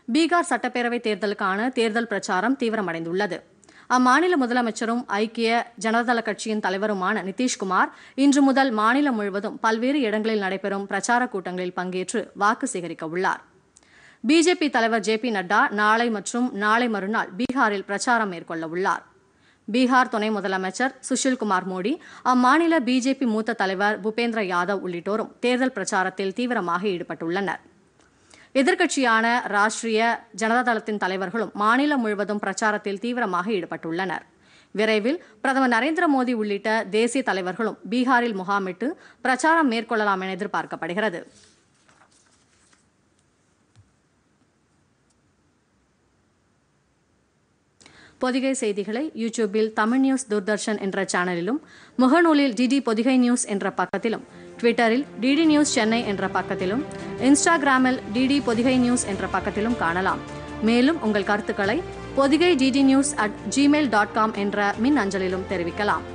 பீகார் சட்டப்பேரவை தேர்தலுக்கான தேர்தல் பிரச்சாரம் தீவிரமடைந்துள்ளது அம்மாநில முதலமைச்சரும் ஐக்கிய ஜனதாதள கட்சியின் தலைவருமான நிதிஷ்குமார் இன்று முதல் மாநிலம் முழுவதும் பல்வேறு இடங்களில் நடைபெறும் பிரச்சார கூட்டங்களில் பங்கேற்று வாக்கு சேகரிக்க உள்ளார் பிஜேபி தலைவர் ஜே பி நட்டா நாளை மற்றும் நாளை மறுநாள் பீகாரில் பிரச்சாரம் மேற்கொள்ள உள்ளார் பீகார் துணை முதலமைச்சர் சுஷில்குமார் மோடி அம்மாநில பிஜேபி மூத்த தலைவர் பூபேந்திர யாதவ் உள்ளிட்டோரும் தேர்தல் பிரச்சாரத்தில் தீவிரமாக ஈடுபட்டுள்ளனர் எதிர்க்கட்சியான ராஷ்டிரிய ஜனதாதளத்தின் தலைவர்களும் மாநிலம் முழுவதும் பிரச்சாரத்தில் தீவிரமாக ஈடுபட்டுள்ளனர் விரைவில் பிரதமர் நரேந்திர மோடி உள்ளிட்ட தேசிய தலைவர்களும் பீகாரில் முகாமிட்டு பிரச்சாரம் மேற்கொள்ளலாம் என எதிர்பார்க்கப்படுகிறது பொதிகை செய்திகளை யூடியூபில் தமிழ் நியூஸ் தூர்தர்ஷன் என்ற சேனலிலும் முகநூலில் டிடி பொதிகை நியூஸ் என்ற பக்கத்திலும் ட்விட்டரில் டிடி நியூஸ் சென்னை என்ற பக்கத்திலும் இன்ஸ்டாகிராமில் டிடி பொதிகை நியூஸ் என்ற பக்கத்திலும் காணலாம் மேலும் உங்கள் கருத்துக்களை Pothigai DD news at Gmail dot com என்ற மின் அஞ்சலிலும் தெரிவிக்கலாம்